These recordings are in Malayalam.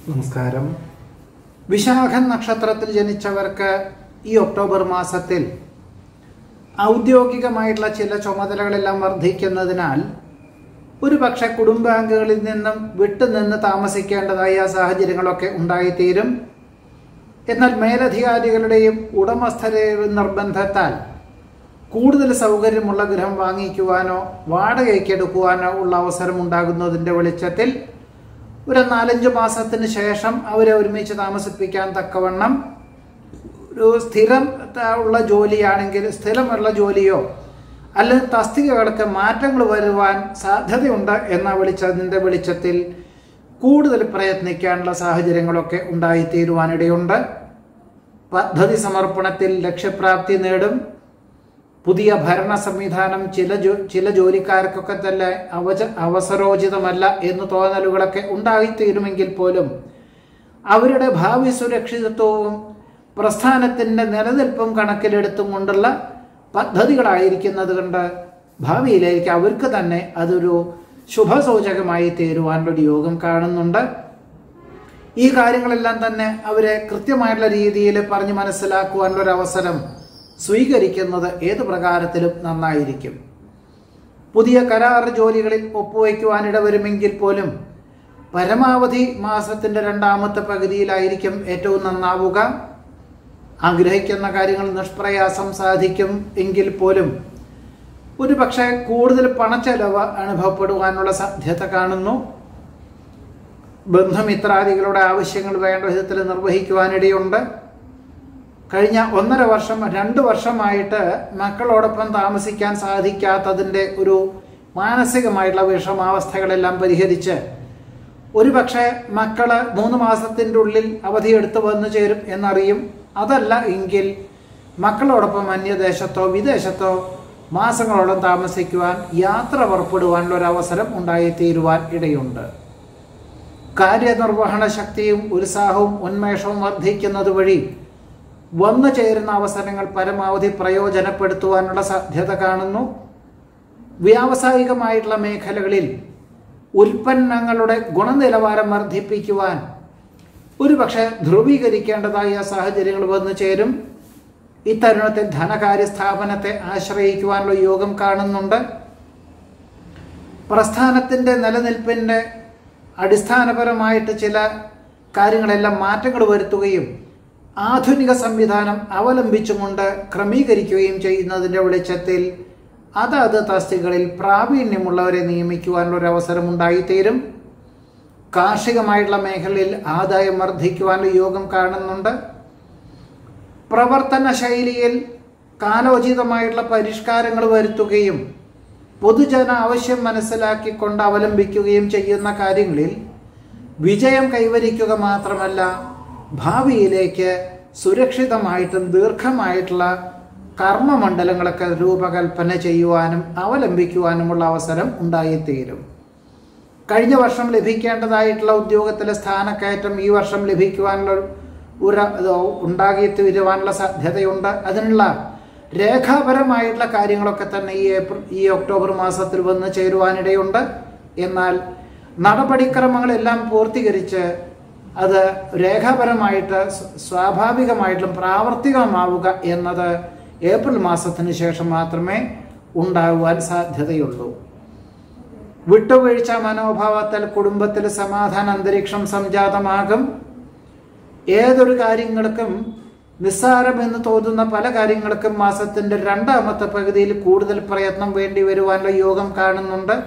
നമസ്കാരം വിശാഖൻ നക്ഷത്രത്തിൽ ജനിച്ചവർക്ക് ഈ ഒക്ടോബർ മാസത്തിൽ ഔദ്യോഗികമായിട്ടുള്ള ചില ചുമതലകളെല്ലാം വർദ്ധിക്കുന്നതിനാൽ ഒരു പക്ഷെ കുടുംബാംഗങ്ങളിൽ നിന്നും വിട്ടുനിന്ന് താമസിക്കേണ്ടതായ സാഹചര്യങ്ങളൊക്കെ ഉണ്ടായിത്തീരും എന്നാൽ മേലധികാരികളുടെയും ഉടമസ്ഥരുടെയും നിർബന്ധത്താൽ കൂടുതൽ സൗകര്യമുള്ള ഗൃഹം വാങ്ങിക്കുവാനോ വാടകയ്ക്ക് എടുക്കുവാനോ ഉള്ള അവസരം ഉണ്ടാകുന്നതിൻ്റെ വെളിച്ചത്തിൽ ഒരു നാലഞ്ച് മാസത്തിന് ശേഷം അവരെ ഒരുമിച്ച് താമസിപ്പിക്കാൻ തക്കവണ്ണം ഒരു സ്ഥിരം ഉള്ള ജോലിയാണെങ്കിൽ സ്ഥിരമുള്ള ജോലിയോ അല്ലെങ്കിൽ തസ്തികകൾക്ക് മാറ്റങ്ങൾ വരുവാൻ സാധ്യതയുണ്ട് എന്ന വെളിച്ചതിൻ്റെ വെളിച്ചത്തിൽ കൂടുതൽ പ്രയത്നിക്കാനുള്ള സാഹചര്യങ്ങളൊക്കെ ഉണ്ടായിത്തീരുവാനിടയുണ്ട് പദ്ധതി സമർപ്പണത്തിൽ ലക്ഷ്യപ്രാപ്തി നേടും പുതിയ ഭരണ സംവിധാനം ചില ജോ ചില ജോലിക്കാർക്കൊക്കെ തന്നെ അവച അവസരോചിതമല്ല എന്ന് തോന്നലുകളൊക്കെ ഉണ്ടായിത്തീരുമെങ്കിൽ പോലും അവരുടെ ഭാവി സുരക്ഷിതത്വവും പ്രസ്ഥാനത്തിൻ്റെ നിലനിൽപ്പും കണക്കിലെടുത്തും കൊണ്ടുള്ള പദ്ധതികളായിരിക്കുന്നത് കൊണ്ട് ഭാവിയിലേക്ക് അവർക്ക് തന്നെ അതൊരു ശുഭസൂചകമായി തീരുവാനുള്ളൊരു യോഗം കാണുന്നുണ്ട് ഈ കാര്യങ്ങളെല്ലാം തന്നെ അവരെ കൃത്യമായിട്ടുള്ള രീതിയിൽ പറഞ്ഞ് മനസ്സിലാക്കുവാനുള്ളൊരു അവസരം സ്വീകരിക്കുന്നത് ഏത് പ്രകാരത്തിലും നന്നായിരിക്കും പുതിയ കരാർ ജോലികളിൽ ഒപ്പുവയ്ക്കുവാനിട വരുമെങ്കിൽ പോലും പരമാവധി മാസത്തിൻ്റെ രണ്ടാമത്തെ പകുതിയിലായിരിക്കും ഏറ്റവും നന്നാവുക ആഗ്രഹിക്കുന്ന കാര്യങ്ങൾ നിഷ്പ്രയാസം സാധിക്കും എങ്കിൽ പോലും ഒരു പക്ഷേ കൂടുതൽ പണച്ചെലവ് അനുഭവപ്പെടുവാനുള്ള സാധ്യത കാണുന്നു ബന്ധുമിത്രാദികളുടെ ആവശ്യങ്ങൾ വേണ്ട വിധത്തിൽ നിർവഹിക്കുവാനിടയുണ്ട് കഴിഞ്ഞ ഒന്നര വർഷം രണ്ട് വർഷമായിട്ട് മക്കളോടൊപ്പം താമസിക്കാൻ സാധിക്കാത്തതിൻ്റെ ഒരു മാനസികമായിട്ടുള്ള വിഷമാവസ്ഥകളെല്ലാം പരിഹരിച്ച് ഒരുപക്ഷെ മക്കള് മൂന്ന് മാസത്തിൻ്റെ ഉള്ളിൽ അവധി എടുത്തു വന്നു ചേരും എന്നറിയും അതല്ല എങ്കിൽ മക്കളോടൊപ്പം അന്യദേശത്തോ വിദേശത്തോ മാസങ്ങളോളം താമസിക്കുവാൻ യാത്ര പുറപ്പെടുവാനുള്ള ഒരു അവസരം ഉണ്ടായിത്തീരുവാൻ ഇടയുണ്ട് കാര്യനിർവഹണ ശക്തിയും ഉത്സാഹവും ഉന്മേഷവും വർദ്ധിക്കുന്നത് വഴി വന്നു ചേരുന്ന അവസരങ്ങൾ പരമാവധി പ്രയോജനപ്പെടുത്തുവാനുള്ള സാധ്യത കാണുന്നു വ്യാവസായികമായിട്ടുള്ള മേഖലകളിൽ ഉൽപ്പന്നങ്ങളുടെ ഗുണനിലവാരം വർദ്ധിപ്പിക്കുവാൻ ഒരുപക്ഷെ ധ്രുവീകരിക്കേണ്ടതായ സാഹചര്യങ്ങൾ വന്നു ചേരും ഇത്തരുണത്തിൽ ധനകാര്യ സ്ഥാപനത്തെ ആശ്രയിക്കുവാനുള്ള യോഗം കാണുന്നുണ്ട് പ്രസ്ഥാനത്തിൻ്റെ നിലനിൽപ്പിൻ്റെ അടിസ്ഥാനപരമായിട്ട് ചില കാര്യങ്ങളെല്ലാം മാറ്റങ്ങൾ വരുത്തുകയും ആധുനിക സംവിധാനം അവലംബിച്ചുകൊണ്ട് ക്രമീകരിക്കുകയും ചെയ്യുന്നതിൻ്റെ വെളിച്ചത്തിൽ അതത് തസ്തികളിൽ പ്രാവീണ്യമുള്ളവരെ നിയമിക്കുവാനുള്ള ഒരു അവസരം ഉണ്ടായിത്തീരും കാർഷികമായിട്ടുള്ള മേഖലയിൽ ആദായം വർദ്ധിക്കുവാനുള്ള യോഗം കാണുന്നുണ്ട് പ്രവർത്തന ശൈലിയിൽ കാലോചിതമായിട്ടുള്ള പരിഷ്കാരങ്ങൾ വരുത്തുകയും പൊതുജന ആവശ്യം മനസ്സിലാക്കിക്കൊണ്ട് അവലംബിക്കുകയും ചെയ്യുന്ന കാര്യങ്ങളിൽ വിജയം കൈവരിക്കുക മാത്രമല്ല ഭാവിയിലേക്ക് സുരക്ഷിതമായിട്ടും ദീർഘമായിട്ടുള്ള കർമ്മമണ്ഡലങ്ങളൊക്കെ രൂപകൽപ്പന ചെയ്യുവാനും അവലംബിക്കുവാനുമുള്ള അവസരം ഉണ്ടായിത്തീരും കഴിഞ്ഞ വർഷം ലഭിക്കേണ്ടതായിട്ടുള്ള ഉദ്യോഗത്തിലെ സ്ഥാനക്കയറ്റം ഈ വർഷം ലഭിക്കുവാനുള്ള ഒരു ഉണ്ടാക്കി തീരുവാനുള്ള സാധ്യതയുണ്ട് അതിനുള്ള രേഖാപരമായിട്ടുള്ള കാര്യങ്ങളൊക്കെ തന്നെ ഈ ഏപ്രിൽ ഈ ഒക്ടോബർ മാസത്തിൽ വന്ന് ചേരുവാനിടയുണ്ട് എന്നാൽ നടപടിക്രമങ്ങളെല്ലാം പൂർത്തീകരിച്ച് അത് രേഖാപരമായിട്ട് സ്വാഭാവികമായിട്ടും പ്രാവർത്തികമാവുക എന്നത് ഏപ്രിൽ മാസത്തിന് ശേഷം മാത്രമേ ഉണ്ടാകുവാൻ സാധ്യതയുള്ളൂ വിട്ടുവീഴ്ച മനോഭാവത്തിൽ കുടുംബത്തിൽ സമാധാന അന്തരീക്ഷം സംജാതമാകും ഏതൊരു കാര്യങ്ങൾക്കും നിസ്സാരമെന്ന് തോന്നുന്ന പല കാര്യങ്ങൾക്കും മാസത്തിന്റെ രണ്ടാമത്തെ പകുതിയിൽ കൂടുതൽ പ്രയത്നം വേണ്ടി വരുവാനുള്ള യോഗം കാണുന്നുണ്ട്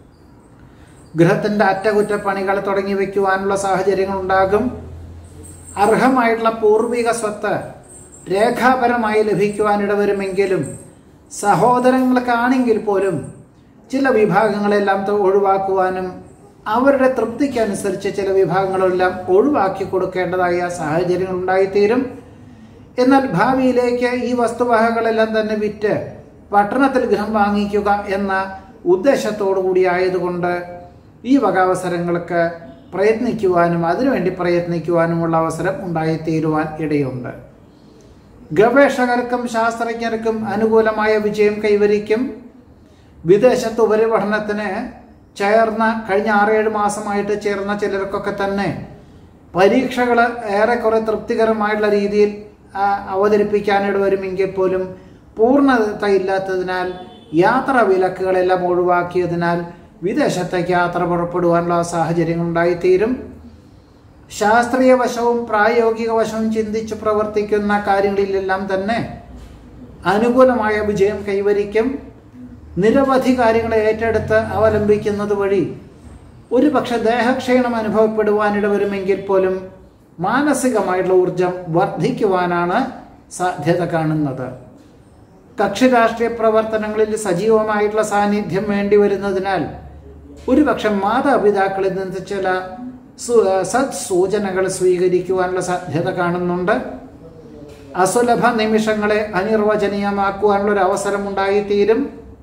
ഗൃഹത്തിന്റെ അറ്റകുറ്റപ്പണികൾ തുടങ്ങി വെക്കുവാനുള്ള സാഹചര്യങ്ങൾ ഉണ്ടാകും അർഹമായിട്ടുള്ള പൂർവിക സ്വത്ത് രേഖാപരമായി ലഭിക്കുവാനിട വരുമെങ്കിലും സഹോദരങ്ങൾക്കാണെങ്കിൽ പോലും ചില വിഭാഗങ്ങളെല്ലാം ഒഴിവാക്കുവാനും അവരുടെ തൃപ്തിക്കനുസരിച്ച് ചില വിഭാഗങ്ങളെല്ലാം ഒഴിവാക്കി കൊടുക്കേണ്ടതായ സാഹചര്യങ്ങൾ ഉണ്ടായിത്തീരും എന്നാൽ ഭാവിയിലേക്ക് ഈ വസ്തുവകകളെല്ലാം തന്നെ വിറ്റ് പട്ടണത്തിൽ ഗൃഹം വാങ്ങിക്കുക എന്ന ഉദ്ദേശത്തോടു കൂടി ആയതുകൊണ്ട് ഈ വക അവസരങ്ങൾക്ക് പ്രയത്നിക്കുവാനും അതിനുവേണ്ടി പ്രയത്നിക്കുവാനുമുള്ള അവസരം ഉണ്ടായിത്തീരുവാൻ ഇടയുണ്ട് ഗവേഷകർക്കും ശാസ്ത്രജ്ഞർക്കും അനുകൂലമായ വിജയം കൈവരിക്കും വിദേശത്ത് ഉപരിപഠനത്തിന് ചേർന്ന കഴിഞ്ഞ ആറേഴ് മാസമായിട്ട് ചേർന്ന ചിലർക്കൊക്കെ തന്നെ പരീക്ഷകൾ ഏറെക്കുറെ തൃപ്തികരമായിട്ടുള്ള രീതിയിൽ ആ, അവതരിപ്പിക്കാനിട വരുമെങ്കിൽ പോലും പൂർണ്ണതയില്ലാത്തതിനാൽ യാത്രാ വിലക്കുകളെല്ലാം ഒഴിവാക്കിയതിനാൽ വിദേശത്തേക്ക് യാത്ര പുറപ്പെടുവാനുള്ള സാഹചര്യങ്ങൾ ഉണ്ടായിത്തീരും ശാസ്ത്രീയ വശവും പ്രായോഗിക വശവും ചിന്തിച്ച് പ്രവർത്തിക്കുന്ന കാര്യങ്ങളിലെല്ലാം തന്നെ അനുകൂലമായ വിജയം കൈവരിക്കും നിരവധി കാര്യങ്ങളെ ഏറ്റെടുത്ത് അവലംബിക്കുന്നത് വഴി ഒരു പക്ഷെ ദേഹക്ഷീണം അനുഭവപ്പെടുവാനിട വരുമെങ്കിൽ പോലും മാനസികമായിട്ടുള്ള ഊർജം വർദ്ധിക്കുവാനാണ് സാധ്യത കാണുന്നത് കക്ഷി രാഷ്ട്രീയ പ്രവർത്തനങ്ങളിൽ സജീവമായിട്ടുള്ള സാന്നിധ്യം വേണ്ടി വരുന്നതിനാൽ ഒരുപക്ഷെ മാതാപിതാക്കളിൽ നിന്ന് ചില സു- സത് സൂചനകൾ സ്വീകരിക്കുവാനുള്ള സാധ്യത കാണുന്നുണ്ട് അസുലഭ നിമിഷങ്ങളെ അനിർവചനീയമാക്കുവാനുള്ള ഒരു അവസരം ഉണ്ടായിത്തീരും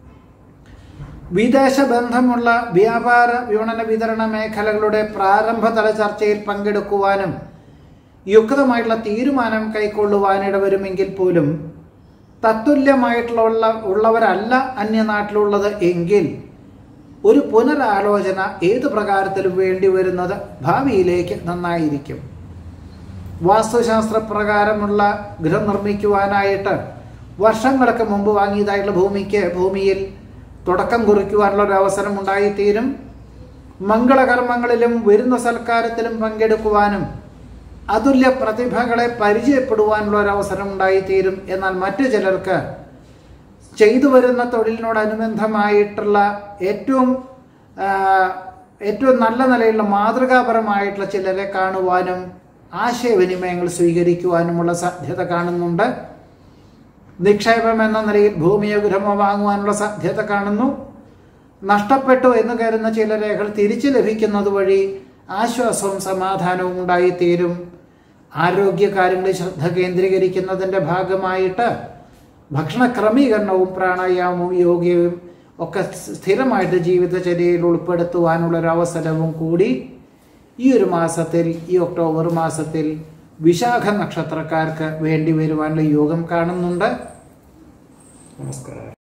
വിദേശ ബന്ധമുള്ള വ്യാപാര വിപണന വിതരണ മേഖലകളുടെ പ്രാരംഭതല ചർച്ചയിൽ പങ്കെടുക്കുവാനും യുക്തമായിട്ടുള്ള തീരുമാനം കൈക്കൊള്ളുവാനിട വരുമെങ്കിൽ പോലും തത്തുല്യമായിട്ടുള്ള ഉള്ള- ഉള്ളവരല്ല അന്യനാട്ടിലുള്ളത് എങ്കിൽ ഒരു പുനരാലോചന ഏത് പ്രകാരത്തിലും വേണ്ടി വരുന്നത് ഭാവിയിലേക്ക് നന്നായിരിക്കും വാസ്തുശാസ്ത്ര പ്രകാരമുള്ള ഗൃഹം നിർമ്മിക്കുവാനായിട്ട് വർഷങ്ങൾക്ക് മുമ്പ് വാങ്ങിയതായിട്ടുള്ള ഭൂമിക്ക് ഭൂമിയിൽ തുടക്കം കുറിക്കുവാനുള്ള ഒരു അവസരം ഉണ്ടായിത്തീരും മംഗളകർമ്മങ്ങളിലും വരുന്ന സൽക്കാരത്തിലും പങ്കെടുക്കുവാനും അതുല്യ പ്രതിഭകളെ പരിചയപ്പെടുവാനുള്ള ഒരു അവസരം ഉണ്ടായിത്തീരും എന്നാൽ മറ്റു ചിലർക്ക് ചെയ്തു വരുന്ന തൊഴിലിനോടനുബന്ധമായിട്ടുള്ള ഏറ്റവും ആ, ഏറ്റവും നല്ല നിലയിലുള്ള മാതൃകാപരമായിട്ടുള്ള ചിലരെ കാണുവാനും ആശയവിനിമയങ്ങൾ സ്വീകരിക്കുവാനുമുള്ള സാധ്യത കാണുന്നുണ്ട് നിക്ഷേപം എന്ന നിലയിൽ ഭൂമിയോ ഗൃഹമോ വാങ്ങുവാനുള്ള സാധ്യത കാണുന്നു നഷ്ടപ്പെട്ടു എന്ന് കരുതുന്ന ചില രേഖകൾ തിരിച്ചു ലഭിക്കുന്നത് വഴി ആശ്വാസവും സമാധാനവും ഉണ്ടായിത്തീരും ആരോഗ്യ കാര്യങ്ങളിൽ ശ്രദ്ധ കേന്ദ്രീകരിക്കുന്നതിൻ്റെ ഭാഗമായിട്ട് ഭക്ഷണ ക്രമീകരണവും പ്രാണായാമവും യോഗയും ഒക്കെ സ്ഥിരമായിട്ട് ജീവിതചര്യയിൽ ഉൾപ്പെടുത്തുവാനുള്ള ഒരു അവസരവും കൂടി ഈ ഒരു മാസത്തിൽ ഈ ഒക്ടോബർ മാസത്തിൽ വിശാഖ നക്ഷത്രക്കാർക്ക് വേണ്ടി വരുവാനുള്ള യോഗം കാണുന്നുണ്ട് നമസ്കാരം